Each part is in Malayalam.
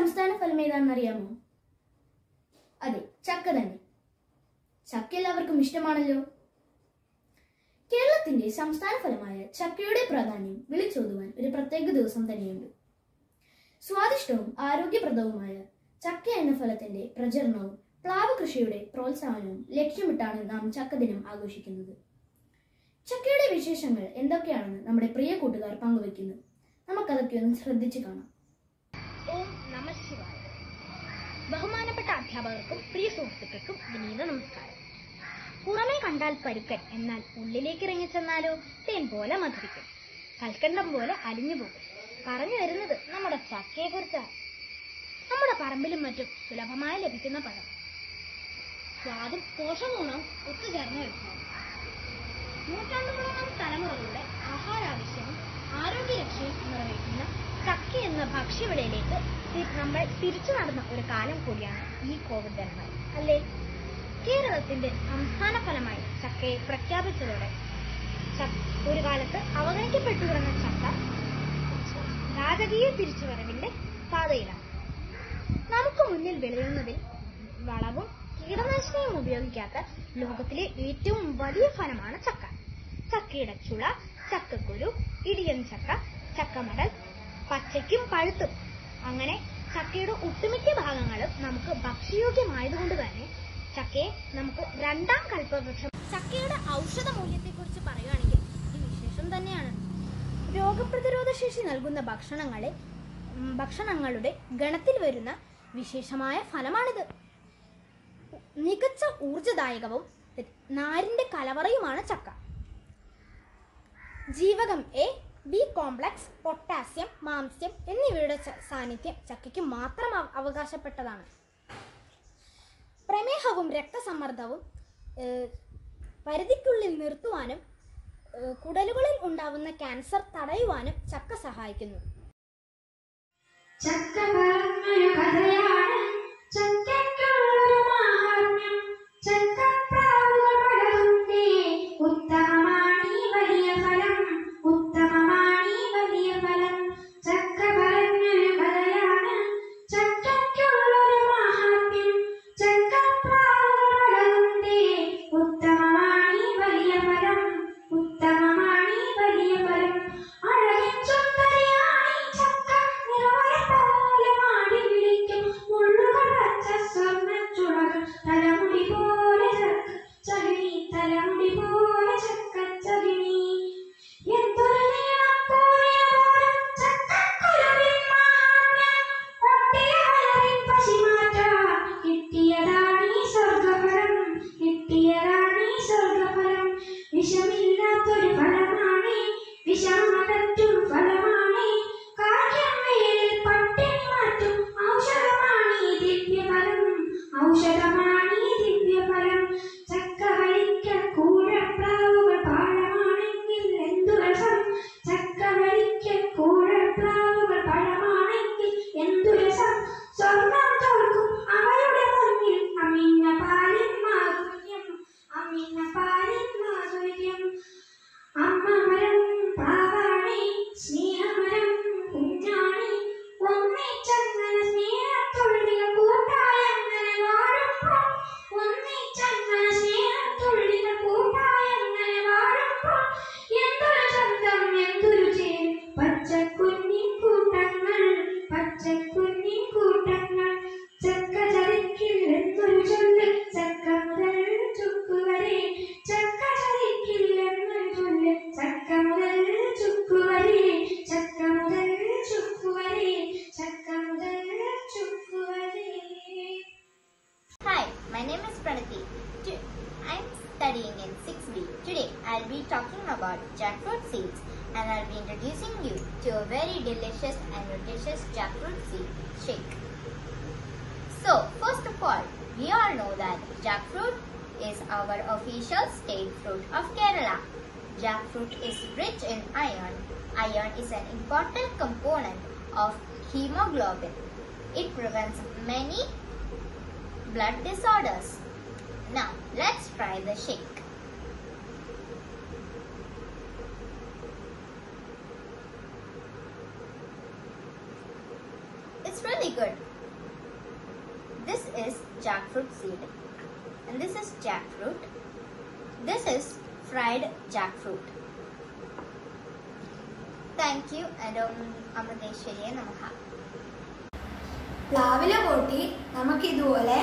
സംസ്ഥാന ഫലം ഏതാണെന്നറിയാമോ അതെ ചക്ക തന്നെ ചക്ക എല്ലാവർക്കും ഇഷ്ടമാണല്ലോ കേരളത്തിന്റെ സംസ്ഥാന ഫലമായ ചക്കയുടെ പ്രാധാന്യം വിളിച്ചോതുവാൻ ഒരു പ്രത്യേക ദിവസം തന്നെയുണ്ട് സ്വാദിഷ്ടവും ആരോഗ്യപ്രദവുമായ ചക്ക എന്ന ഫലത്തിന്റെ പ്രചരണവും പ്ലാവ് കൃഷിയുടെ പ്രോത്സാഹനവും ലക്ഷ്യമിട്ടാണ് നാം ചക്കദിനം ആഘോഷിക്കുന്നത് ചക്കയുടെ വിശേഷങ്ങൾ എന്തൊക്കെയാണെന്ന് നമ്മുടെ പ്രിയ കൂട്ടുകാർ പങ്കുവെക്കുന്നു നമുക്കതൊക്കെ ഒന്ന് ശ്രദ്ധിച്ചു കാണാം ഓം നമ ശിവായ ബഹുമാനപ്പെട്ട അധ്യാപകർക്കും പ്രിയ സുഹൃത്തുക്കൾക്കും വിനീത നമസ്കാരം പുറമേ കണ്ടാൽ പരുക്കൻ എന്നാൽ ഉള്ളിലേക്ക് ഇറങ്ങിച്ചെന്നാലോ തേൻ പോലെ മധുരിക്കും കൽക്കണ്ടം പോലെ അലിഞ്ഞു പോകും പറഞ്ഞു വരുന്നത് നമ്മുടെ ചക്കയെ കുറിച്ചാണ് നമ്മുടെ പറമ്പിലും മറ്റും സുലഭമായി ലഭിക്കുന്ന പഴം സ്വാദും പോഷകഗുണവും ഒത്തുചേർന്ന വിഭവം നൂറ്റാണ്ടുകളോളം തലമുറകളുടെ ആഹാരാവശ്യവും ആരോഗ്യരക്ഷയും നിറവേറ്റുന്ന ചക്ക എന്ന ഭക്ഷ്യവിളയിലേക്ക് തി- നമ്മൾ തിരിച്ചു നടന്ന ഒരു കാലം കൂടിയാണ് ഈ കോവിഡ് ദഹനം അല്ലേ കേരളത്തിന്റെ സംസ്ഥാന ഫലമായി ചക്കയെ പ്രഖ്യാപിച്ചതോടെ ച- ഒരു കാലത്ത് അവഗണിക്കപ്പെട്ടു കിടന്ന ചക്ക രാജകീയ തിരിച്ചുവരവിന്റെ പാതയിലാണ് നമുക്ക് മുന്നിൽ വിളയുന്നതിൽ വളവും കീടനാശിനിയും ഉപയോഗിക്കാത്ത ലോകത്തിലെ ഏറ്റവും വലിയ ഫലമാണ് ചക്ക ചക്കയുടെ ചുള ചക്കക്കുരു ഇടിയൻ ചക്ക ചക്കമടൽ പച്ചയ്ക്കും പഴുത്തും അങ്ങനെ ചക്കയുടെ ഒട്ടുമിക്ക ഭാഗങ്ങളും നമുക്ക് ഭക്ഷ്യയോഗ്യമായതുകൊണ്ട് തന്നെ ചക്കയെ നമുക്ക് രണ്ടാം കൽപ്പവൃക്ഷം ചക്കയുടെ ഔഷധ മൂല്യത്തെക്കുറിച്ച് പറയുകയാണെങ്കിൽ ഇത് വിശേഷം തന്നെയാണ് രോഗപ്രതിരോധ ശേഷി നൽകുന്ന ഭക്ഷണങ്ങളെ ഉം, ഭക്ഷണങ്ങളുടെ ഗണത്തിൽ വരുന്ന വിശേഷമായ ഫലമാണിത് മികച്ച ഊർജദായകവും നാരിന്റെ കലവറയുമാണ് ചക്ക ജീവകം എ ബി കോംപ്ലക്സ് പൊട്ടാസ്യം മാംസ്യം എന്നിവയുടെ ച- സാന്നിധ്യം ചക്കയ്ക്ക് മാത്രം അവ- അവകാശപ്പെട്ടതാണ് പ്രമേഹവും രക്തസമ്മർദ്ദവും ഏഹ്, പരിധിക്കുള്ളിൽ നിർത്തുവാനും ഏഹ്, കുടലുകളിൽ ഉണ്ടാവുന്ന ക്യാൻസർ തടയുവാനും ചക്ക സഹായിക്കുന്നു ചക്ക പറഞ്ഞൊരു കഥയാണ് ചക്കയ്ക്കുള്ളൊരു മാഹാത്മ്യം ചക്കപ്രാവുകൾ പലതുണ്ടേ ഉത്തമമാണീ വലിയ ഫലം ഉത്തമമാണീ വലിയ ഫലം ചക്ക പറഞ്ഞൊരു കഥയാണ് ചക്കയ്ക്കുള്ളൊരു മാഹാത്മ്യം ചക്കപ്രാവുകൾ പലതുണ്ടേ ഉത്തമമാണീ വലിയ ഫലം ഉത്തമമാണീ വലിയ ഫലം അഴകിൻ സുന്ദരിയാണീ ചക്ക നിറവയ പോലെ മാടി വിളിക്കും മുള്ളുകൾ വച്ച സ്വർണ്ണച്ചുളകൾ തലമുടി പോലെ ചക്ക ചകിണി തലമുടി പോലെ ചക്ക ചകിണി എന്തൊരു നീളം കൂടിയ പോലും ചക്കക്കുരുവിൻ മാഹാത്മ്യം ഒട്ടിയ വയറിൻ പശി മാറ്റാൻ കിട്ടിയതാണീ സ്വർഗഫലം കിട്ടിയതാണീ സ്വർഗഫലം വിഷമില്ലാത്തൊരു ഫലമാണ് വിഷമകറ്റും ഫലമാണ് കാര്യം വേലിൽ പട്ടിണി മാറ്റും ഔഷധമാണ് ഈ ദിവ്യഫലം ഔഷധമാണ് ഈ ദിവ്യഫലം ചക്ക വരിക്ക കൂഴപ്രാവുകൾ പാഴമാണെങ്കിൽ എന്തു രസം ചക്ക വരിക്ക കൂഴപ്രാവുകൾ പഴമാണെങ്കിൽ എന്തു രസം സ്വർണം തോൽക്കും അവയുടെ മുന്നിൽ അമിഞ്ഞ പാലിൻ മാധുര്യം അമിഞ്ഞ പാലിൻ മാധുര്യം അമ്മമരം പ്രാവാണി സ്നേഹമരം കുഞ്ഞാണി ഒന്നിച്ചങ്ങനെ സ്നേഹത്തുള്ളികൾ കൂട്ടായങ്ങനെ വാഴുമ്പോൾ ഒന്നിച്ചങ്ങനെ സ്നേഹത്തുള്ളികൾ കൂട്ടായങ്ങനെ വാഴുമ്പോൾ എന്തൊരു ചന്തം എന്തൊരു ചേരും പച്ചക്കുന്നിൻ കൂട്ടങ്ങൾ പച്ചക്കുന്നിൻ കൂട്ടങ്ങൾ ചക്ക ചതിക്കിൽ എന്നൊരു ചൊല്ല് ചക്ക മുതൽ ചുക്ക് വരെ ചക്ക ചതിക്കിൽ എന്നൊരു ചൊല്ല് ചക്ക മുതൽ ചുക്ക് വരെ ചക്ക മുതൽ ചുക്ക് വരെ ചക്ക മുതൽ ചുക്ക് വരെ Hi, my name is Pranati. To- I'm studying in 6B. Today, I'll be talking about jackfruit seeds and I'll be introducing you to a very delicious and nutritious jackfruit seed shake. So, first of all, we all know that jackfruit is our official state fruit of Kerala. Jackfruit is rich in iron. Iron is an important component of hemoglobin. It prevents many blood disorders. Now, let's try the shake. It's really good. jackfruit seed. And this is jackfruit. This is fried jackfruit. Thank you and Om Amadeshwariya Namaha. പ്ലാവില കൂട്ടി നമുക്കിതുപോലെ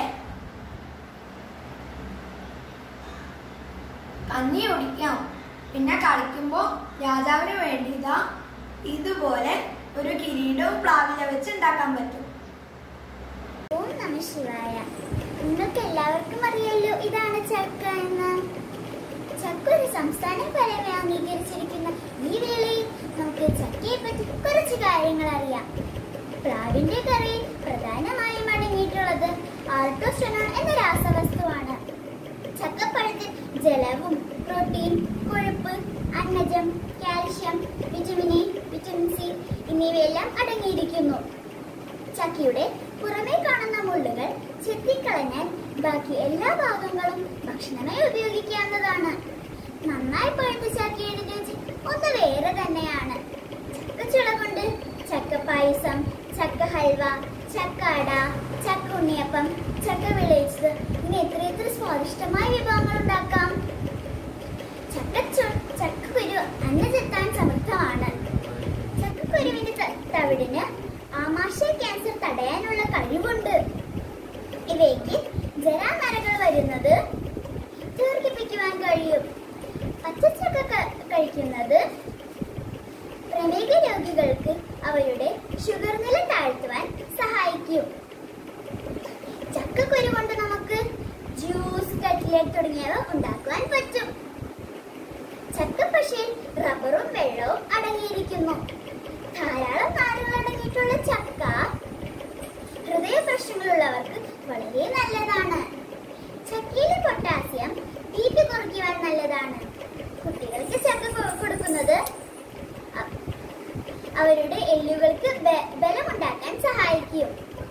കഞ്ഞി കുടിക്കാം പിന്നെ കളിക്കുമ്പോൾ രാജാവിന് വേണ്ടി ഇതാ ഇതുപോലെ ഒരു കിരീടവും പ്ലാവില വെച്ച് ഉണ്ടാക്കാൻ പറ്റും ഓം നമ ശിവായ നിങ്ങൾക്ക് എല്ലാവർക്കും അറിയാലോ ഇതാണ് ചക്ക എന്ന് ചക്ക ഒരു സംസ്ഥാനം പരമെ അംഗീകരിച്ചിരിക്കുന്ന ഈ വേളയിൽ നമുക്ക് ചക്കയെ പറ്റി കുറച്ച് കാര്യങ്ങൾ അറിയാം പ്ലാവിന്റെ കറിയിൽ പ്രധാനമായും അടങ്ങിയിട്ടുള്ളത് ആൾട്ടോസ്റ്റനോൺ എന്ന രാസവസ്തുവാണ് ചക്കപ്പഴത്തിൽ ജലവും പ്രോട്ടീൻ കൊഴുപ്പ് അന്നജം calcium vitamin A vitamin C എന്നിവയെല്ലാം അടങ്ങിയിരിക്കുന്നു ചക്കയുടെ പുറമേ കാണുന്ന മുള്ളുകൾ ചെത്തിക്കളഞ്ഞാൽ ബാക്കി എല്ലാ ഭാഗങ്ങളും ഭക്ഷണമായി ഉപയോഗിക്കാവുന്നതാണ് നന്നായി പഴുത്ത ചക്കയുടെ രുചി ഒന്ന് വേറെ തന്നെയാണ് ചക്കച്ചുള കൊണ്ട് ചക്ക പായസം ചക്ക ഹൽവ ചക്ക അട ചക്ക ഉണ്ണിയപ്പം ചക്ക വിളയിച്ചത് ഇങ്ങനെ എത്രയെത്ര സ്വാദിഷ്ടമായ വിഭവങ്ങൾ ഉണ്ടാക്കാം ചക്കച്ചു ചക്കക്കുരു അന്നജെത്താൻ സമൃദ്ധമാണ് ചക്കക്കുരുവിന്റെ ത- തവിടിന് ആമാശയ ക്യാൻസർ തടയാനുള്ള കഴിവുണ്ട് ഇവയ്ക്ക് ജരാനരകൾ വരുന്നത് ദീർഘിപ്പിക്കുവാൻ കഴിയും പച്ചച്ചക്ക ക- കഴിക്കുന്നത് പ്രമേഹ രോഗികൾക്ക് അവരുടെ ഷുഗർ നില താഴ്ത്തുവാൻ സഹായിക്കും ചക്കക്കുരു കൊണ്ട് നമുക്ക് ജ്യൂസ് കട്ട്ലറ്റ് തുടങ്ങിയവ ഉണ്ടാക്കുവാൻ പറ്റും ചക്കപ്പശയിൽ റബ്ബറും വെള്ളവും അടങ്ങിയിരിക്കുന്നു ധാരാളം നാരുകൾ അടങ്ങിയിട്ടുള്ള ചക്ക ഹൃദയ പ്രശ്നങ്ങളുള്ളവർക്ക് വളരെ നല്ലതാണ് ചക്കയിലെ പൊട്ടാസ്യം ബി പി കുറയ്ക്കുവാൻ നല്ലതാണ് കുട്ടികൾക്ക് ചക്ക കൊ- കൊടുക്കുന്നത് അ- അവരുടെ എല്ലുകൾക്ക് ബ- ബലമുണ്ടാക്കാൻ സഹായിക്കും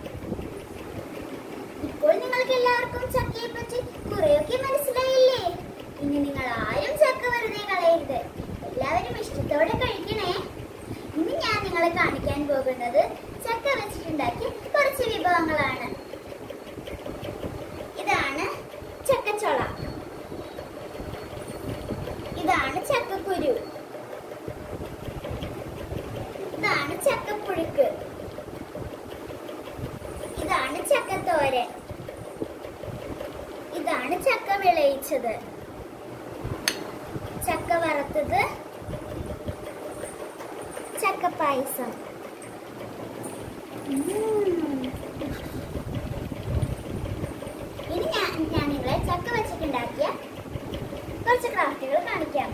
ഇപ്പോൾ നിങ്ങൾക്ക് എല്ലാവർക്കും ചക്കയെ പറ്റി കുറെയൊക്കെ മനസ്സിലായില്ലേ ഇനി നിങ്ങൾ ആരും ചക്ക വെറുതെ കളയരുത് എല്ലാവരും ഇഷ്ടത്തോടെ കഴിക്കണേ ഇന്ന് ഞാൻ നിങ്ങളെ കാണിക്കാൻ പോകുന്നത് ചക്ക വെച്ചിട്ടുണ്ടാക്കിയ കുറച്ച് വിഭവങ്ങളാണ് ഇതാണ് ചക്കച്ചൊള ഇതാണ് ചക്കക്കുരു ഇതാണ് ചക്കപ്പുഴുക്ക് ഇതാണ് ചക്കത്തോരൻ ഇതാണ് ചക്ക വിളയിച്ചത് ചക്ക വറുത്തത് ചക്ക പായസം ഇനി ഞാൻ ഞാൻ നിങ്ങളെ ചക്ക വെച്ചിട്ടുണ്ടാക്കിയ കുറച്ച് ക്രാഫ്റ്റുകൾ കാണിക്കാം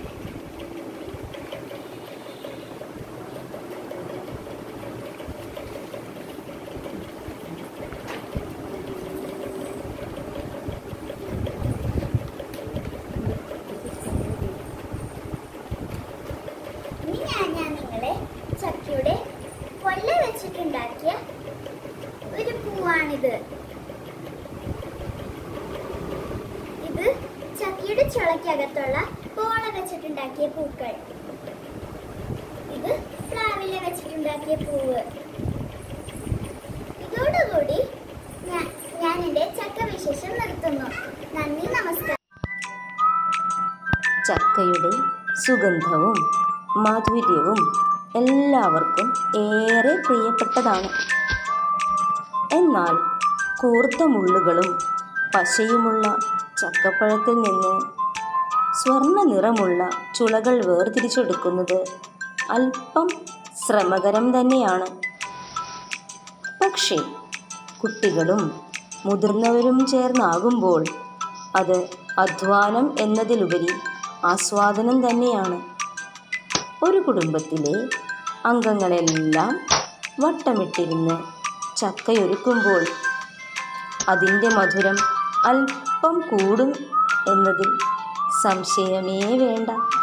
ഇനി ഞാൻ ഞാൻ നിങ്ങളെ ചക്കയുടെ കൊല്ല വെച്ചിട്ടുണ്ടാക്കിയ ഒരു പൂവാണിത് ഇത് ചക്കയുടെ ചുളക്കകത്തുള്ള പോള വെച്ചിട്ടുണ്ടാക്കിയ പൂക്കൾ ഇത് പ്ലാവില വെച്ചിട്ടുണ്ടാക്കിയ പൂവ് ഇതോടുകൂടി ഞാൻ ഞാൻ എൻ്റെ ചക്ക വിശേഷം നിർത്തുന്നു നന്ദി നമസ്കാരം ചക്കയുടെ സുഗന്ധവും മാധുര്യവും എല്ലാവർക്കും ഏറെ പ്രിയപ്പെട്ടതാണ് എന്നാൽ കൂർത്ത മുള്ളുകളും പശയുമുള്ള ചക്കപ്പഴത്തിൽ നിന്ന് സ്വർണ്ണ നിറമുള്ള ചുളകൾ വേർതിരിച്ചെടുക്കുന്നത് അല്പം ശ്രമകരം തന്നെയാണ് പക്ഷേ കുട്ടികളും മുതിർന്നവരും ചേർന്നാകുമ്പോൾ അത് അധ്വാനം എന്നതിലുപരി ആസ്വാദനം തന്നെയാണ് ഒരു കുടുംബത്തിലെ അംഗങ്ങളെല്ലാം വട്ടമിട്ടിരുന്ന് ചക്കയൊരുക്കുമ്പോൾ അതിൻ്റെ മധുരം അല്പം കൂടും എന്നതിൽ സംശയമേ വേണ്ട